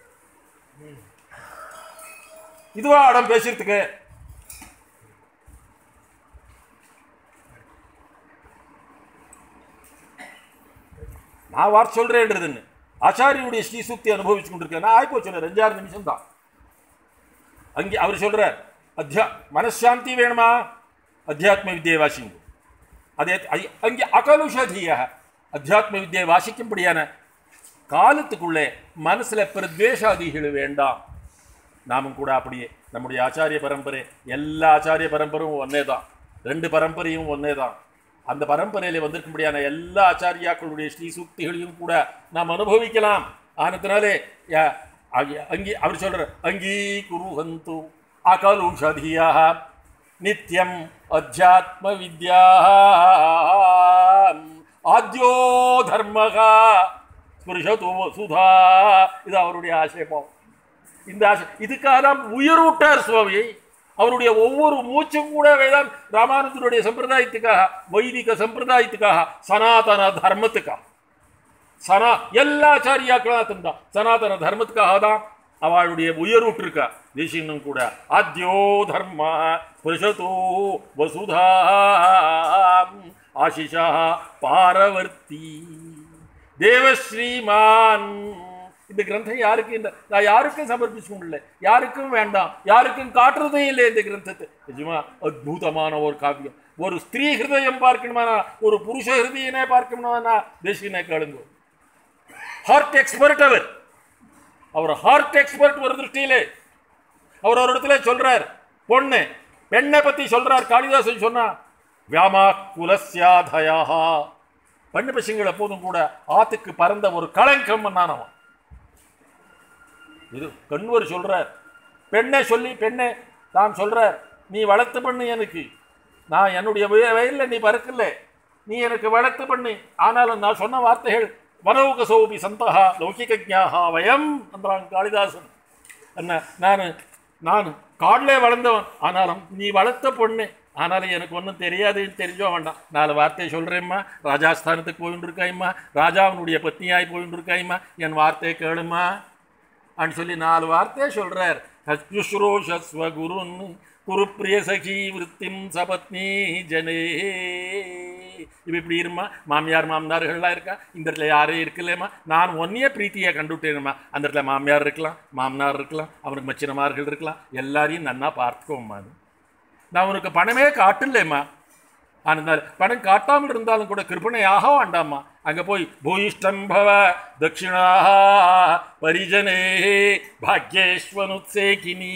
இதுவா அடம் பேசுறதுக்கு நான் வார்த்தை சொல்றேன்றதுன்னு ஆச்சாரியுடைய ஸ்ரீசூக்தி அனுபவிச்சு கொண்டிருக்கேன் நான் ஆயிப்போச்சு ரெண்டாறு நிமிஷம் தான் அங்கே அவர் சொல்றார் அத்தியா மனசாந்தி வேணுமா அத்தியாத்ம வித்தியை வாசிங்க அதே ஐ- அங்கே அகலுஷதிய அத்தியாத்ம வித்தியை வாசிக்கும்படியான காலத்துக்குள்ளே மனசுல பிரத்வேஷாதிகள் வேண்டாம் நாமும் கூட அப்படியே நம்முடைய ஆச்சாரிய பரம்பரை எல்லா ஆச்சாரிய பரம்பரையும் ஒன்னே தான் ரெண்டு பரம்பரையும் ஒன்னே தான் அந்த பரம்பரையில வந்திருக்கும்படியான எல்லா ஆச்சாரியாக்களுடைய ஸ்ரீ சூக்திகளையும் கூட நாம் அனுபவிக்கலாம் ஆனதுனாலே ய- அங்கே அங்கி அவர் சொல்றார் அங்கீ குருஹந்து அகலுஷதியா நித்யம் அத்தியாத்ம வித்யா ஆத்யோ தர்மகா ஸ்புருஷதோ சுதா இது அவருடைய ஆசைப்பம் இந்த ஆசை இதுக்காக தான் உயிர் விட்டார் சுவாமி அவருடைய ஒவ்வொரு மூச்சும் கூட வேதாந்த் ராமானுஜருடைய சம்பிரதாயத்துக்காக வைதிக சம்பிரதாயத்துக்காக சனாதன தர்மத்துக்காக சனா எல்லா ஆச்சாரியாக்களும் தான் சனாதன தர்மத்துக்காக தான் அவளுடைய உயர் விட்டுருக்கா தேசியனும் கூட ஆத்யோ தர்ம புருஷதோ வசுதா ஆசிஷா பாரவர்த்தி தேவஸ்ரீமான் இந்த கிரந்தம் யாருக்கு இந்த நான் யாருக்கும் சமர்ப்பிச்சு கொள்ளல யாருக்கும் வேண்டாம் யாருக்கும் காட்டுறதே இல்லை இந்த கிரந்தத்தை நிஜமா அத்புதமான ஒரு காவியம் ஒரு ஸ்திரீ ஹிருதயம் பார்க்கணுமானா ஒரு புருஷ ஹிருதயனே பார்க்கணுமானா தேசியனை கேளுங்க ஹார்ட் எக்ஸ்பர்ட் அவர் அவர் ஹார்ட் எக்ஸ்பர்ட் ஒரு திருஷ்டியிலே அவர் ஒரு இடத்துல சொல்றார் பொண்ணு பெண்ணை பத்தி சொல்றார் காளிதாசன் சொன்னா வியாமா குலஸ்யாதயா பெண்ணு பசங்கள் எப்போதும் கூட ஆத்துக்கு பறந்த ஒரு களங்கம் நானவன் இது கண்வர் சொல்றார் பெண்ணை சொல்லி பெண்ணை தான் சொல்றார் நீ வளர்த்து பண்ணு எனக்கு நான் என்னுடைய வய- வயல்ல நீ பறக்கல நீ எனக்கு வளர்த்து பண்ணு ஆனாலும் நான் சொன்ன வார்த்தைகள் வனவுக சோபி சந்தகா லௌகிக ஜாகா வயம் என்றான் காளிதாசன் என்ன நான் நான் காட்டிலே வளர்ந்தவன் ஆனாலும் நீ வளர்த்த பொண்ணு ஆனாலும் எனக்கு ஒன்றும் தெரியாதுன்னு தெரிஞ்சோ வேண்டாம் நாலு வார்த்தையை சொல்கிறேம்மா ராஜாஸ்தானத்துக்கு போயின்னு இருக்காய்ம்மா ராஜாவினுடைய பத்னியாய் போயின்னு இருக்காய்ம்மா என் வார்த்தையை கேளுமா அப்படின்னு சொல்லி நாலு வார்த்தையை சொல்கிறார் ஹஸ்ருஷ்ரோஷஸ்வ குருன் குரு பிரிய சகி விருத்திம் சபத்னி ஜனே இப்போ இப்படி இருமா மாமியார் மாமனார்கள்லாம் இருக்கா இந்த இடத்துல யாரும் இருக்கலேம்மா நான் ஒன்றைய பிரீத்தியை கண்டுவிட்டேனுமா அந்த இடத்துல மாமியார் இருக்கலாம் மாமனார் இருக்கலாம் அவனுக்கு மச்சினமார்கள் இருக்கலாம் எல்லாரையும் நன்னா பார்த்துக்கோம்மா அது நான் உனக்கு பணமே காட்டலேம்மா ஆனால் பணம் காட்டாமல் இருந்தாலும் கூட கிருபணையாக வேண்டாமா அங்கே போய் பூயிஷ்டம் பவ தட்சிணா பரிஜனே பாக்யேஸ்வனுத்சேகினி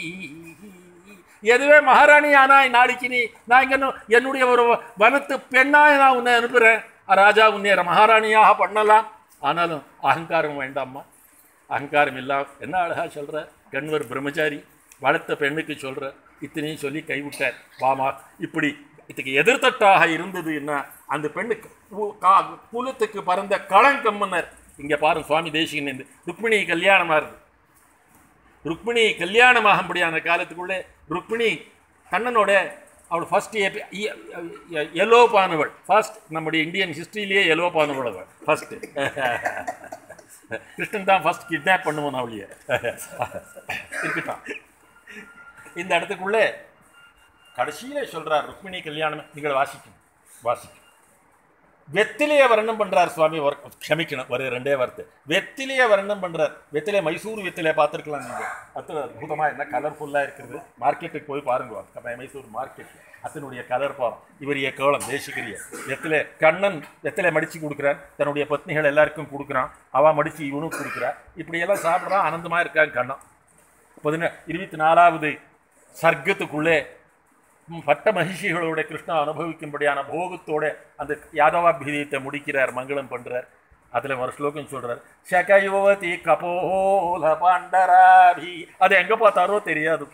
எதுவே மகாராணி ஆனாய் நாளைக்கு நீ நான் இங்கே என்னுடைய ஒரு வனத்து பெண்ணாய் நான் உன்னை அனுப்புகிறேன் ராஜா உன்னை மகாராணியாக பண்ணலாம் ஆனாலும் அகங்காரம் வேண்டாம்மா அகங்காரம் இல்லாம என்ன அழகா சொல்ற கண்வர் பிரம்மச்சாரி வளர்த்த பெண்ணுக்கு சொல்ற இத்தனையும் சொல்லி கைவிட்டார் வாமா இப்படி இதுக்கு எதிர்த்தட்டாக இருந்தது என்ன அந்த பெண்ணுக்கு கு- கா- குலத்துக்கு பறந்த களங்கம் மன்னர் இங்க பாருங்க சுவாமி தேசிகன் இந்த ருக்மிணி கல்யாணமா இருக்கு ருக்மிணி கல்யாணமாகும்படியான காலத்துக்குள்ளே ருக்மிணி கண்ணனோட அவள் ஃபர்ஸ்ட் எலோப்பானவள் ஃபர்ஸ்ட் நம்முடைய இந்தியன் ஹிஸ்ட்ரியிலேயே எலோப்பானவள் அவள் ஃபர்ஸ்ட் கிருஷ்ணன் தான் ஃபர்ஸ்ட் கிட்னாப் பண்ணுவான் அவளைய இருக்கட்டும் இந்த இடத்துக்குள்ளே கடைசியில சொல்றார் ருக்மிணி கல்யாணம் நீங்கள் வாசிக்கணும் வாசிக்கணும் வெத்திலைய வர்ணம் பண்றார் சுவாமி ஒரு- க்ஷமிக்கணும் ஒரு ரெண்டே வார்த்தை வெத்திலைய வர்ணம் பண்றார் வெத்திலே மைசூர் வெத்திலைய பார்த்துருக்கலாம் நீங்க அது அற்புதமா என்ன கலர்ஃபுல்லா இருக்குது மார்க்கெட்டுக்கு போய் பாருங்க க- மைசூர் மார்க்கெட் அதனுடைய கலர் பாரம் இவரிய கேவலம் தேசிகரிய வெத்திலே கண்ணன் வெத்திலே மடிச்சு கொடுக்குறான் தன்னுடைய பத்னிகள் எல்லாருக்கும் கொடுக்குறான் அவ மடிச்சு இவனும் கொடுக்குறான் இப்படியெல்லாம் சாப்பிட்றான் ஆனந்தமா இருக்கான் கண்ணன் பதின இருபத்தி நாலாவது சர்க்கத்துக்குள்ளே ம், பட்ட மகிழ்ச்சிகளோட கிருஷ்ணா அனுபவிக்கும்படியான போகத்தோட அந்த யாதவாபிதயத்தை முடிக்கிறார் மங்களம் பண்றார் அதுல ஒரு ஸ்லோகம் சொல்றார் சகயோவதி கபோல பாண்டராபி அது எங்க பார்த்தாரோ தெரியாது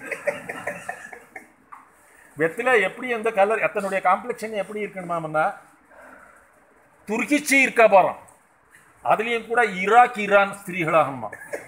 வெத்தில எப்படி எந்த கலர் அத்தனுடைய காம்ப்ளெக்ஷன் எப்படி இருக்கணுமாமன்னா துருக்கிச்சு இருக்க போறோம் அதுலயும் கூட ஈராக் ஈரான் ஸ்திரீகளாகமா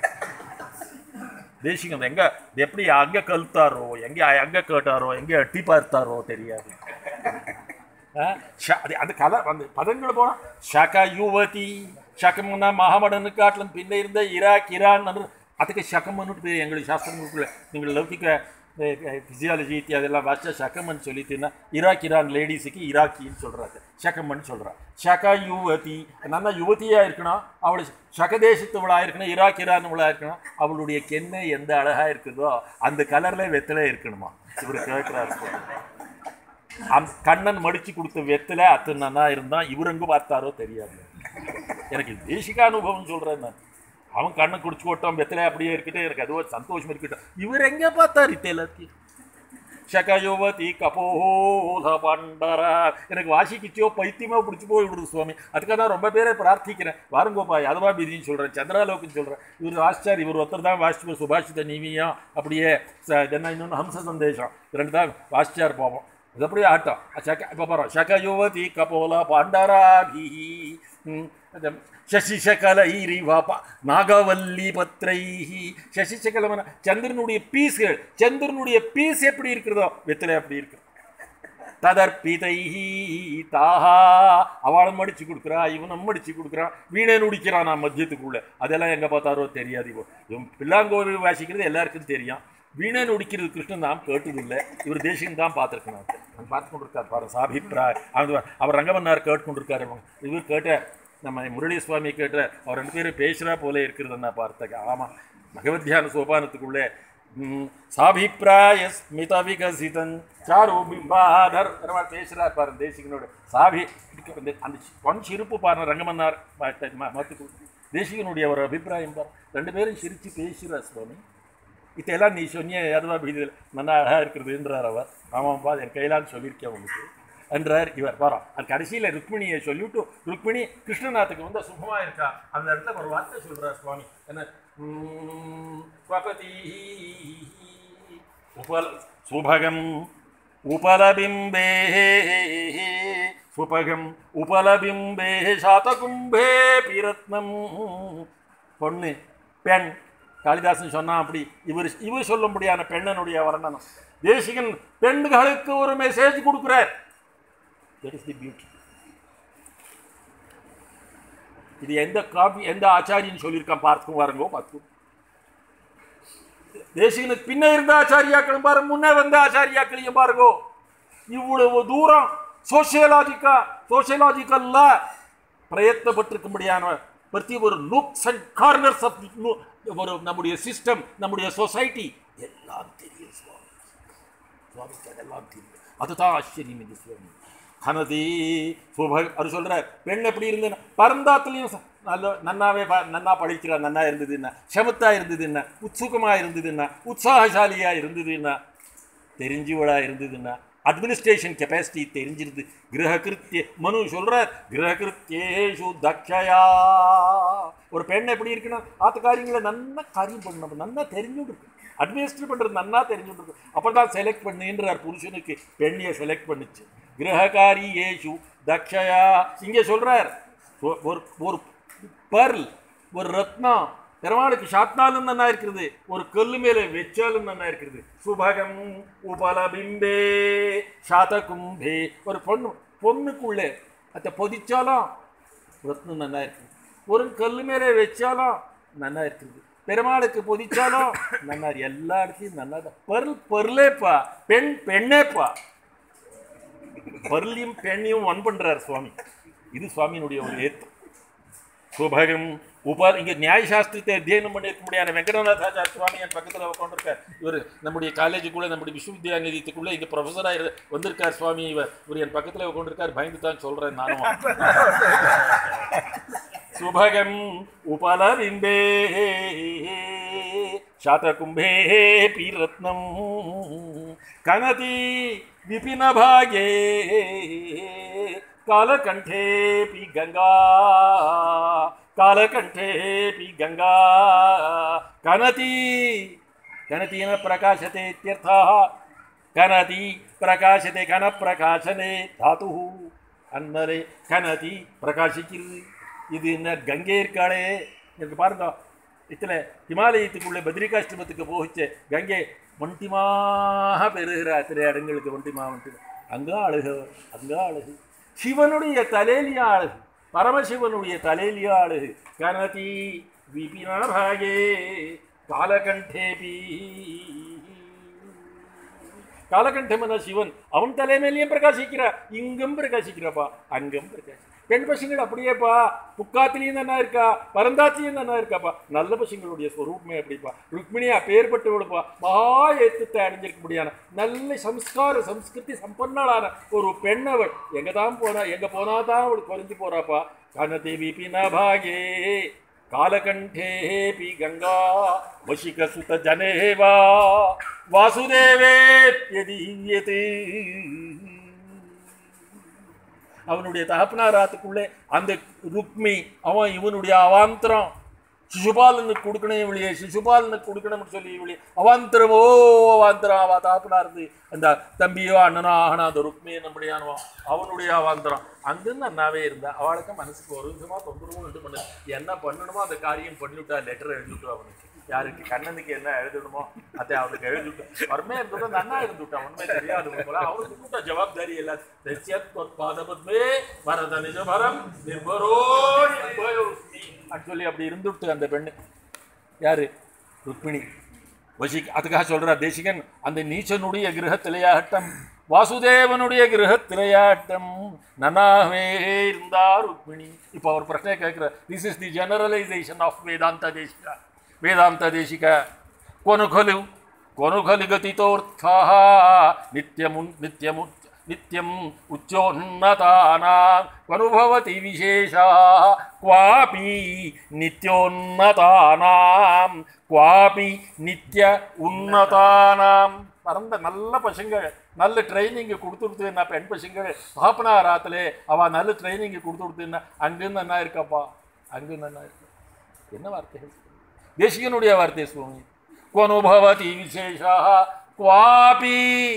தேசிகம் எங்க இது எப்படி அங்க கழுத்தாரோ எங்க அங்க கேட்டாரோ எங்க எட்டி பார்த்தாரோ தெரியாது ஆ? ஷ- அது அந்த கலை அந்த பதங்கள் போனா ஷக யுவதி ஷகம்னா மகாமடனு காட்டிலும் பின்ன இருந்த ஈராக் ஈரான் என்று அதுக்கு ஷகம்னு பேர் எங்களுக்கு சாஸ்திரங்களுக்குள்ள நீங்கள் லௌகிக ஃபிசியாலஜி அதெல்லாம் வாசிச்சா ஷகம்னு சொல்லிட்டுன்னா ஈராக் ஈரான் லேடிஸுக்கு ஈராக்கின்னு சொல்றாங்க ஷகம்னு சொல்றாங்க ஷக யுவதி நல்லா யுவதியா இருக்கணும் அவள் ஷக தேசத்துவளா இருக்கணும் ஈராக் ஈரான் இவளா இருக்கணும் அவளுடைய கென்னை எந்த அழகா இருக்குதோ அந்த கலர்ல வெத்தலை இருக்கணுமா இவர் கேட்கிறார் அந்த கண்ணன் மடிச்சு கொடுத்த வெத்தல அத்தனா இருந்தான் இவர் எங்க பார்த்தாரோ தெரியாது எனக்கு தேசிக அனுபவம் சொல்றேன் நான் அவன் கண்ணை குடிச்சு போட்டான் வெத்தலை அப்படியே இருக்கட்டும் எனக்கு அது ஒரு சந்தோஷம் இருக்கட்டும் இவர் எங்க பார்த்தாரு எல்லாத்தையும் ஷகயோவதி கபோல பண்டரா எனக்கு வாசிக்கிச்சோ பைத்தியமா பிடிச்சி போய் விடுது சுவாமி அதுக்காக தான் ரொம்ப பேரை பிரார்த்திக்கிறேன் வாருங்கோப்பா யாதவா பீதின்னு சொல்கிறேன் சந்திராலோக்குன்னு சொல்கிறேன் இவர் வாசிச்சார் இவர் ஒருத்தர் தான் வாசிச்சு சுபாஷித நீவியம் அப்படியே ச- என்ன இன்னொன்று ஹம்ச சந்தேஷம் ரெண்டு தான் வாசிச்சார் போவோம் அது அப்படியே ஆட்டம் சக இப்போ போகிறோம் ஷகயோவதி கபோல பாண்டராபி சசிசகலைரிவ நாகவல்லி பத்ரைஹி சசிசகலமன சந்திரனுடைய பீஸ்கள் சந்திரனுடைய பீஸ் எப்படி இருக்கிறதோ வெத்தலை அப்படி இருக்கு ததர்பிதைஹி தாஹா அவளும் மடிச்சு கொடுக்குறா இவனும் மடிச்சு கொடுக்குறான் வீணை நுடிக்கிறான் நான் மத்தியத்துக்குள்ள அதெல்லாம் எங்க பார்த்தாரோ தெரியாது இவன் இவன் பிள்ளாங்கோவில் வாசிக்கிறது எல்லாருக்கும் தெரியும் வீணை நுடிக்கிறது கிருஷ்ணன் தான் கேட்டதில்லை இவர் தேசியம் தான் பார்த்துருக்கணும் நான் பார்த்து கொண்டிருக்கார் பாரு சாபிப்ராய் அவர் அவர் ரங்கமன்னார் கேட்டுக்கொண்டிருக்காரு இவர் கேட்ட நம்ம முரளி சுவாமி கேட்ட அவர் ரெண்டு பேரும் பேசுகிறா போல இருக்கிறது நான் பார்த்தேன் ஆமாம் பகவத்யான சோபானத்துக்குள்ளே ம், சாபிப்பிராய ஸ்மித விகசிதன் சாரு பிம்பாதர் பேசுகிறார் பாரு தேசிகனோட சாபி இந்த- அந்த பொன் சிரிப்பு பாருங்க ரங்கமன்னார் மத்துக்கு தேசிகனுடைய ஒரு அபிப்பிராயம் பாரு ரெண்டு பேரும் சிரித்து பேசுகிறார் சுவாமி இதெல்லாம் நீ சொன்னிய யாதவா பீதியில் நல்லா அழகாக இருக்கிறதுன்றார் அவர் ஆமாம்ப்பா என் கையிலான்னு சொல்லியிருக்கேன் உங்களுக்கு என்றார் இவர் வரோம் அது கடைசியில் ருக்மிணியை சொல்லிவிட்டு ருக்மிணி கிருஷ்ணநாத்துக்கு வந்து சுகமாக இருக்கா அந்த இடத்துல ஒரு வார்த்தை சொல்கிறார் சுவாமி என்ன உம், ஸ்வபதி உபல் சுபகம் உபலபிம்பே சுபகம் உபலபிம்பே சாதகும்பே பிரத்னம் பொண்ணு பெண் காளிதாசன் சொன்னா அப்படி இவர் இவர் சொல்லும்படியான பெண்ணனுடைய வர்ணனம் தேசிகன் பெண்களுக்கு ஒரு மெசேஜ் கொடுக்குறார் தட் இஸ் தி பியூட்டி இது எந்த காபி எந்த ஆச்சாரியன் சொல்லியிருக்கான் பார்க்கும் வாருங்கோ பார்க்கும் தேசிகனுக்கு பின்ன இருந்த ஆச்சாரியாக்களும் பாருங்க முன்னே வந்த ஆச்சாரியாக்களையும் பாருங்கோ இவ்வளவு தூரம் சோசியலாஜிக்கா சோசியலாஜிக்கல்ல பிரயத்தப்பட்டிருக்கும்படியான பிரதி ஒரு நூக்ஸ் அண்ட் கார்னர்ஸ் ஆஃப் ஒரு நம்முடைய சிஸ்டம் நம்முடைய சொசைட்டி எல்லாம் தெரியும் சுவாமி சுவாமிக்கு அதெல்லாம் தெரியும் அதுதான் ஆச்சரியம் இது சுவாமி கனதி சுப அது சொல்றார் பெண் எப்படி இருந்ததுன்னா பரந்தாத்துலேயும் ச- நல்ல நன்னாவே ப- நன்னா படிக்கிறா நன்னா இருந்ததுன்னா செமத்தா இருந்ததுன்னா உத்சுகமா இருந்ததுன்னா உற்சாகசாலியா இருந்ததுன்னா தெரிஞ்சவளா இருந்ததுன்னா அட்மினிஸ்ட்ரேஷன் கெப்பாசிட்டி தெரிஞ்சிருது கிரககிருத்திய மனு சொல்றார் கிரககிருத்தியேஷு தக்ஷயா ஒரு பெண் எப்படி இருக்குன்னா ஆத்துக்காரியங்களை நன்னா காரியம் பண்ணணும் நன்னா தெரிஞ்சுட்டு அட்மினிஸ்ட்ரேட் பண்றது நன்னா தெரிஞ்சுட்டு அப்பதான் செலக்ட் பண்ணுன்றார் புருஷனுக்கு பெண்ணியை செலக்ட் பண்ணுச்சு கிரககாரி ஏஷு தக்ஷயா இங்கே சொல்றார் ஒ- ஒரு ஒரு பர்ல் ஒரு ரத்னம் பெருமாளுக்கு சாத்தினாலும் நன்னா இருக்கிறது ஒரு கல்லு மேலே வச்சாலும் நன்னா இருக்கிறது சுபகம் உபலபிம்பே சாதகும்பே ஒரு பொண்ணு பொண்ணுக்குள்ளே அதை பொதிச்சாலும் ரத்னம் நன்னா இருக்குது ஒரு கல்லு மேலே வச்சாலும் நன்னா இருக்குது பெருமாளுக்கு பொதிச்சாலும் நன்னா இருக்கு. எல்லா இடத்துலையும் நல்லா தான் பருள் பருளேப்பா பெண் பெண்ணேப்பா பருளையும் பெண்ணையும் ஒன் பண்றார் சுவாமி இது சுவாமியினுடைய ஒரு ஏத்தம் சுபகம் உப இங்கே நியாயசாஸ்திரத்தை அத்தியனம் பண்ணியிருக்க முடியாத வெங்கடநாதாச்சார சுவாமி என் பக்கத்தில் உட்காந்துருக்கார் இவர் நம்முடைய காலேஜுக்குள்ளே நம்முடைய விஸ்வவித்யாநிதியத்துக்குள்ளே இங்கே ப்ரொஃபஸராக வந்திருக்கார் சுவாமி இவர் இவர் என் பக்கத்தில் உட்காந்துருக்கார் பயந்து தான் சொல்கிறேன் நானும் சுபகம் உபலபிம்பே शातकुम्भे रत्नं कनति विपिनभागे कालकण्ठेऽपि गङ्गा कालकण्ठेऽपि गङ्गा कनति कनति न प्रकाशते इत्यर्थः कनति प्रकाशते कनप्रकाशने धातुः அன்னரே கனதி பிரகாசிக்கிறது இது என்ன கங்கை இருக்காளே எனக்கு பாருங்க இத்தனை ஹிமாலயத்துக்குள்ளே பத்ரிகாஷ்டமத்துக்கு போகிச்ச கங்கை ஒண்டிமாக பெறுகிற அத்தனை இடங்களுக்கு ஒண்டிமா ஒண்டிமா அங்கே அழகு அங்கே அழகு சிவனுடைய தலையிலியா அழகு பரமசிவனுடைய தலையிலியா அழகு கனதி விபினாபாகே காலகண்டேபி காலகண்டமன சிவன் அவன் தலைமையிலையும் பிரகாசிக்கிறா இங்கும் பிரகாசிக்கிறப்பா அங்கும் பிரகாசி பெண் பசங்கள் அப்படியேப்பா புக்காத்திலையும் தானே இருக்கா பரந்தாத்திலையும் தானே இருக்காப்பா நல்ல பசங்களுடைய ஸ்வரூபமே அப்படிப்பா ருக்மிணி அப்பேற்பட்டவளுப்பா மகா ஏத்தத்தை அடைஞ்சிருக்க முடியான நல்ல சம்ஸ்கார சம்ஸ்கிருதி சம்பன்னாளான ஒரு பெண் அவள் எங்க தான் போனா எங்க போனா தான் அவள் குறைஞ்சு போறாப்பா கனதேவி பினபாகே कालकण्ठेऽपि गङ्गा वशिकसुतजने वा வாசுதேவேத்யதீயதே அவனுடைய தகப்பனாராத்துக்குள்ளே அந்த ருக்மி அவன் இவனுடைய அவாந்தரம் சிசுபாலனுக்கு கொடுக்கணும் இவளையே சிசுபாலனுக்கு கொடுக்கணும்னு சொல்லி இவளே அவாந்தரமோ அவாந்தரம் அவ தகப்பனா இருந்து அந்த தம்பியோ அண்ணனோ ஆகணும் அந்த ருக்மியை நம்முடையானவோ அவனுடைய அவாந்தரம் அங்கிருந்து அண்ணாவே இருந்தா அவளுக்கு மனசுக்கு ஒரு விதமா தொந்தரவும் உண்டு பண்ணு என்ன பண்ணணுமோ அந்த காரியம் பண்ணிவிட்டா லெட்டர் எழுதிவிட்டு அவனுக்கு யாருக்கு கண்ணனுக்கு என்ன எழுதணுமோ அதை அவனுக்கு எழுதிவிட்டு வறுமை இருந்தது அந்த அண்ணா இருந்துவிட்டான் உண்மை தெரியாது போல அவனுக்கு கூட்ட ஜவாப்தாரி எல்லாம் தஸ்யத் பாதபத்மே வரத நிஜபரம் நிர்பரோ நிர்பயோஸ்மி அப்படின்னு சொல்லி அப்படி இருந்துவிட்டு அந்த பெண்ணு யாரு ருக்மிணி வசிக் அதுக்காக சொல்றார் தேசிகன் அந்த நீச்சனுடைய கிரகத்திலேயாகட்டும் வாசுதேவனுடைய கிரகத்திலேயாகட்டும் நன்னாகவே இருந்தார் ருக்மிணி இப்போ அவர் பிரச்சனை கேட்கிறார் this is the generalization of Vedanta Desika வேதாந்த தேசிக கொனு खलु கொனு खलु गतितोऽर्थः नित्यमु नित्यमु नित्यम् उच्चोन्नतानां क्वनुभवति विशेषः क्वापि नित्योन्नतानां क्वापि नित्य உன்னதானாம் பறந்த நல்ல பசங்கள் நல்ல ட்ரைனிங் கொடுத்துருத்துன்னா பெண் பசங்கள் பாப்பனாராத்திலே அவ நல்ல ட்ரைனிங் கொடுத்துருத்துன்னா அங்கிருந்து என்ன இருக்காப்பா அங்கிருந்து என்ன இருக்கா என்ன வார்த்தைகள் தேசிகனுடைய வார்த்தை சுவாமி கொனுபவதி விசேஷா குவாபி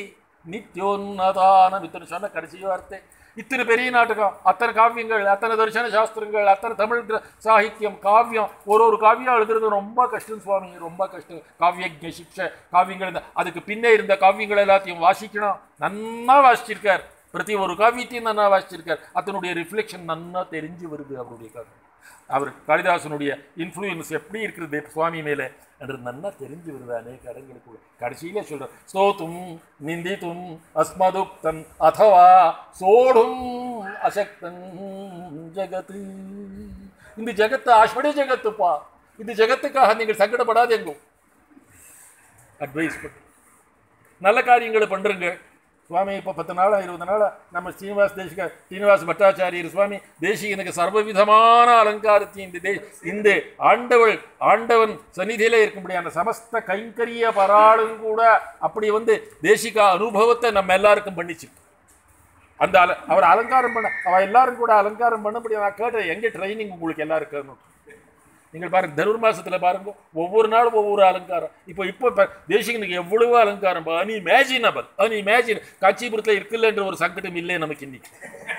நித்யோன்னதான இத்தனை சொன்ன கடைசி வார்த்தை இத்தனை பெரிய நாடகம் அத்தனை காவியங்கள் அத்தனை தரிசன சாஸ்திரங்கள் அத்தனை தமிழ் கிர- சாகித்யம் காவியம் ஒரு ஒரு காவியம் எழுதுறது ரொம்ப கஷ்டம் சுவாமி ரொம்ப கஷ்டம் காவியஜ சிக்ஷ காவியங்கள் இந்த- அதுக்கு பின்னே இருந்த காவியங்கள் எல்லாத்தையும் வாசிக்கணும் நன்னா வாசிச்சிருக்கார் பிரதி ஒரு காவியத்தையும் நன்னா வாசிச்சிருக்கார் அதனுடைய ரிஃப்ளெக்ஷன் நன்னா தெரிஞ்சு வருது அவருடைய காவியம் அவர் காளிதாசனுடைய இன்ஃப்ளூயன்ஸ் எப்படி இருக்கிறது சுவாமி மேலே என்று நன்னா தெரிஞ்சு வருது அநேக இடங்களுக்குள்ள கடைசியில சொல்ற ஸ்தோத்தும் நிந்தித்தும் அஸ்மதுக்தன் அதவா சோடும் அசக்தன் ஜகத்து இந்த ஜகத்து அஸ்வடி ஜகத்துப்பா இந்த ஜகத்துக்காக நீங்கள் சங்கடப்படாதேங்கோ அட்வைஸ் பண்ணு நல்ல காரியங்களை பண்ணுறங்க சுவாமி இப்போ பத்து நாளா இருபது நாளா நம்ம ஸ்ரீனிவாஸ் தேசிக ஸ்ரீனிவாஸ் பட்டாச்சாரியர் சுவாமி தேசிகனுக்கு சர்வவிதமான அலங்காரத்தையும் இந்த தே இந்த ஆண்டவள் ஆண்டவன் சந்நிதியில இருக்கும்படியான சமஸ்த கைங்கரிய பராளும் கூட அப்படி வந்து தேசிக அனுபவத்தை நம்ம எல்லாருக்கும் பண்ணிச்சு அந்த அல அவர் அலங்காரம் பண்ண அவ எல்லாரும் கூட அலங்காரம் பண்ணபடி நான் கேட்டேன் எங்க ட்ரைனிங் உங்களுக்கு எல்லாருக்கும் நீங்கள் பாருங்க தனுர் மாசத்துல பாருங்க ஒவ்வொரு நாளும் ஒவ்வொரு அலங்காரம் இப்போ இப்போ ப- தேசிகனுக்கு எவ்வளவு அலங்காரம் அன்இமேஜினபிள் அன்இமேஜின் காஞ்சிபுரத்தில் இருக்குல்லன்ற ஒரு சங்கடம் இல்லை நமக்கு இன்னைக்கு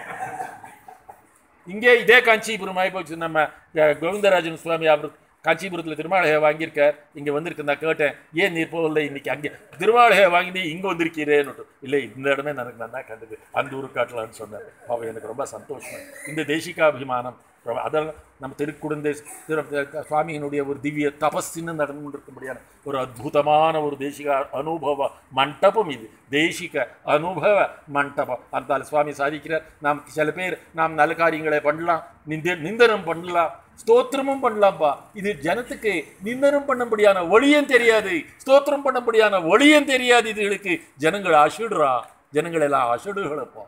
இங்கே இதே காஞ்சிபுரம் ஆகி போச்சு நம்ம அஹ், கோவிந்தராஜன் சுவாமி அவர் காஞ்சிபுரத்தில் திருமாளிகை வாங்கியிருக்கார் இங்கே வந்திருக்கு நான் கேட்டேன் ஏன் நீ போகல இன்னைக்கு அங்கே திருமாளிகை வாங்கி இங்கே வந்திருக்கிறேன்னு இல்லை இந்த இடமே எனக்கு நல்லா கண்டது அந்த ஊரு காட்டலான்னு சொன்னார் அவன் எனக்கு ரொம்ப சந்தோஷம் இந்த தேசிகாபிமானம் ரொம்ப- அதெல்லாம் நம்ம திருக்குடந்தை திரு சுவாமியினுடைய ஒரு திவ்ய தபஸ்ன்னு நடந்து கொண்டிருக்கும்படியான ஒரு அற்புதமான ஒரு தேசிக அனுபவ மண்டபம் இது தேசிக அனுபவ மண்டபம் அந்த சுவாமி சாதிக்கிறார் நாம் சில பேர் நாம் நல்ல காரியங்களை பண்ணலாம் நிந்த நிந்தனம் பண்ணலாம் ஸ்தோத்திரமும் பண்ணலாம்ப்பா இது ஜனத்துக்கு நிந்தனம் பண்ணபடியான ஒளியும் தெரியாது ஸ்தோத்திரம் பண்ணபடியான ஒளியும் தெரியாது இதுகளுக்கு ஜனங்கள் அசுடுறா ஜனங்கள் எல்லாம் அசுடுகளப்பா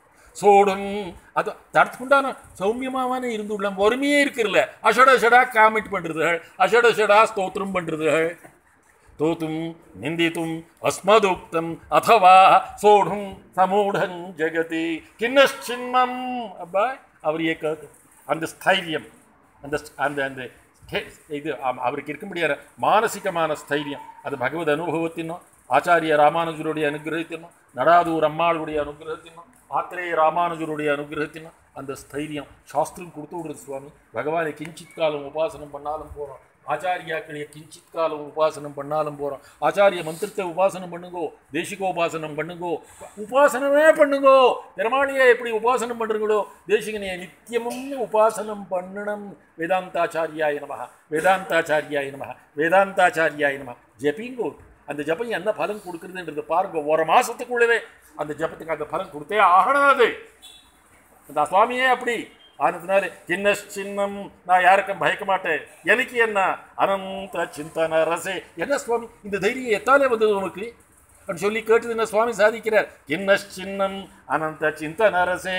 சோடும் அது தடுத்துக்குண்டான சௌமியமாவான இருந்துள்ள பொறுமையே இருக்கிறல அஷட அஷடா காமெண்ட் பண்றதுகள் அஷட அஷடா ஸ்தோத்திரம் பண்றதுகள் தோத்தும் நிந்தித்தும் அஸ்மதுக்தம் அதவா சோடும் சமூடன் ஜெகதி கிண்ணச்சின்னம் அப்பா அவர் ஏக்காது அந்த ஸ்தைரியம் அந்த அந்த அந்த ஸ்தே- இது ஆம், அவருக்கு இருக்க முடியாத மானசிகமான ஸ்தைரியம் அது பகவத் அனுபவத்தினோ ஆச்சாரிய ராமானுஜருடைய அனுகிரகத்தினோ நடாதூர் அம்மாளுடைய அனுகிரகத்தினோ ஆத்திரேய ராமானுஜருடைய அனுகிரகத்தினோ அந்த ஸ்தைரியம் சாஸ்திரம் கொடுத்து விடுறது சுவாமி பகவானை கிஞ்சித் காலம் உபாசனம் பண்ணாலும் போகிறோம் ஆச்சாரியாக்களை கிஞ்சித் காலம் உபாசனம் பண்ணாலும் போகிறோம் ஆச்சாரிய மந்திரத்தை உபாசனம் பண்ணுங்கோ தேசிகோபாசனம் பண்ணுங்கோ உபாசனமே பண்ணுங்கோ பெருமாளியை எப்படி உபாசனம் பண்ணுறீங்களோ தேசிகனையை நித்தியமும் உபாசனம் பண்ணணும் வேதாந்தாச்சாரியாய நம வேதாந்தாச்சாரியாய நம வேதாந்தாச்சாரியாய நம ஜபிங்கோ அந்த ஜபம் என்ன பலன் கொடுக்குறதுன்றது பாருங்க ஒரு மாசத்துக்குள்ளவே அந்த ஜபத்துக்கு அந்த பலன் கொடுத்தே ஆகணும் அது அந்த சுவாமியே அப்படி ஆனதுனால சின்ன சின்னம் நான் யாருக்கும் பயக்க மாட்டேன் எனக்கு என்ன அனந்த சிந்தன ரசே என்ன சுவாமி இந்த தைரியம் எத்தாலே வந்தது உனக்கு அப்படின்னு சொல்லி கேட்டது என்ன சுவாமி சாதிக்கிறார் சின்ன சின்னம் அனந்த சிந்தன ரசே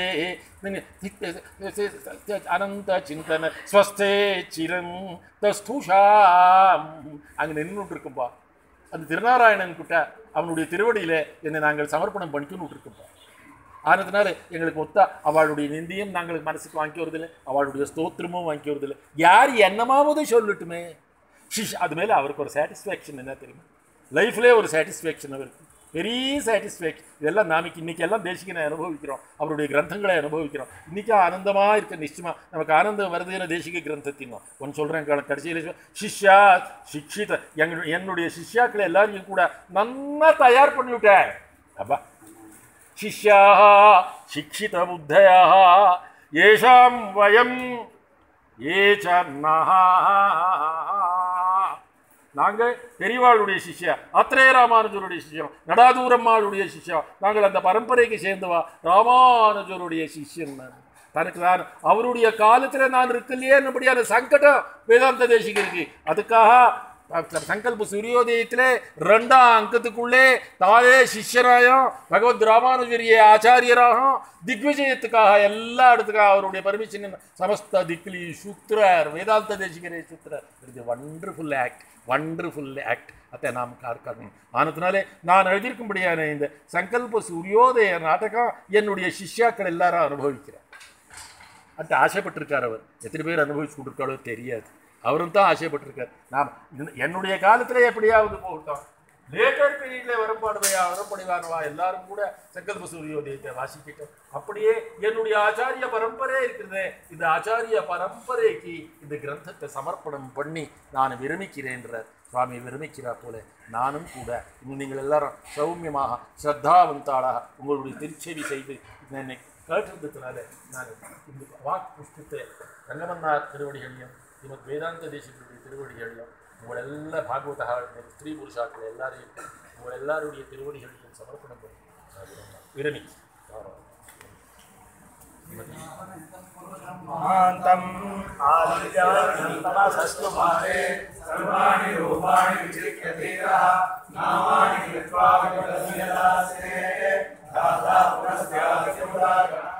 அனந்த சிந்தன ஸ்வஸ்தே சிரம் தஸ்தூஷாம் அங்கே நின்றுட்டு இருக்கும்பா அந்த திருநாராயணன் கிட்ட அவனுடைய திருவடியில என்னை நாங்கள் சமர்ப்பணம் பண்ணிக்கணும் இருக்கும்பா ஆனதுனால எங்களுக்கு ஒத்தா அவளுடைய நிந்தியும் நாங்கள் மனசுக்கு வாங்கி வருதில்லை அவளுடைய ஸ்தோத்திரமும் வாங்கி வருதில்லை யார் என்னமாவது சொல்லட்டுமே ஷிஷ் அது மேலே அவருக்கு ஒரு சாட்டிஸ்ஃபேக்ஷன் என்ன தெரியுமா லைஃப்லேயே ஒரு சாட்டிஸ்ஃபேக்ஷன் அவருக்கு பெரிய சாட்டிஸ்ஃபேக்ஷன் இதெல்லாம் நாளைக்கு இன்னைக்கு எல்லாம் தேசிகனை அனுபவிக்கிறோம் அவருடைய கிரந்தங்களை அனுபவிக்கிறோம் இன்னைக்கு ஆனந்தமாக இருக்க நிச்சயமா நமக்கு ஆனந்தம் வருதுன்னு தேசிக கிரந்தத்தினோம் ஒன்று சொல்கிறேன் கடைசியில் சிஷ்யா சிக்ஷித எங்க என்னுடைய சிஷ்யாக்களை எல்லாரையும் கூட நன்னா தயார் பண்ணிவிட்டேன் அப்பா शिष्याः शिक्षितबुद्धयः येषां वयं ये च नः நாங்கள் பெரியவாளுடைய சிஷ்யா அத்திரேய ராமானுஜருடைய சிஷ்யம் நடாதூரம்மாளுடைய சிஷ்யம் நாங்கள் அந்த பரம்பரைக்கு சேர்ந்தவா ராமானுஜருடைய சிஷ்யன் நான் தனக்கு நான் அவருடைய காலத்தில் நான் இருக்கலையேன்னபடியான சங்கடம் வேதாந்த தேசிகருக்கு அதுக்காக சங்கல்ப சூரியோதயத்திலே ரெண்டாம் அங்கத்துக்குள்ளே தாயே சிஷ்யராயும் பகவத் ராமானுஜரிய ஆச்சாரியராகவும் திக்விஜயத்துக்காக எல்லா இடத்துக்காக அவருடைய பர்மிஷன் சமஸ்த திக்லி சூத்திரர் வேதாந்த தேசிகரே சூத்திரர் இது வண்டர்ஃபுல் ஆக்ட் வண்டர்ஃபுல் ஆக்ட் அதை நாம் பார்க்கணும் ஆனதுனாலே நான் எழுதியிருக்கும்படியான இந்த சங்கல்ப சூரியோதய நாடகம் என்னுடைய சிஷ்யாக்கள் எல்லாரும் அனுபவிக்கிறேன் அது ஆசைப்பட்டிருக்கார் அவர் எத்தனை பேர் அனுபவிச்சு கொடுக்காளோ தெரியாது அவரும் தான் ஆசைப்பட்டிருக்கார் நாம் இந்த- என்னுடைய காலத்தில் எப்படியாவது போகட்டும் லேட்டர் பீரியட்ல வரப்படுவையா வரப்படுவானவா எல்லாரும் கூட சங்கல்ப சூரியோதயத்தை வாசிக்கட்டும் அப்படியே என்னுடைய ஆச்சாரிய பரம்பரை இருக்கிறதே இந்த ஆச்சாரிய பரம்பரைக்கு இந்த கிரந்தத்தை சமர்ப்பணம் பண்ணி நான் விரமிக்கிறேன்ற சுவாமி விரமிக்கிறார் போல நானும் கூட இன்னும் நீங்கள் எல்லாரும் சௌமியமாக ஸ்ரத்தாவந்தாளாக உங்களுடைய திருச்செவி செய்து என்னை கேட்டிருந்ததுனால நான் இந்த வாக் புஷ்பத்தை ரங்கமன்னார் திருவடிகளையும் ஸ்ரீமத் வேதாந்த தேசிகளுடைய திருவடிகளையும் உங்கள் எல்லா பாகவதா ஸ்திரீ புருஷாக்கள் எல்லாரையும் உங்கள் எல்லாருடைய திருவடிகளையும் சமர்ப்பணம் பண்ணி நான் விரமி महान्तम् आदित्यानन्तमसस्तुमारे सर्वाणि रूपाणि विचित्य धीरः नामानि कृत्वा विपदस्य दासे दाता पुरस्यास्य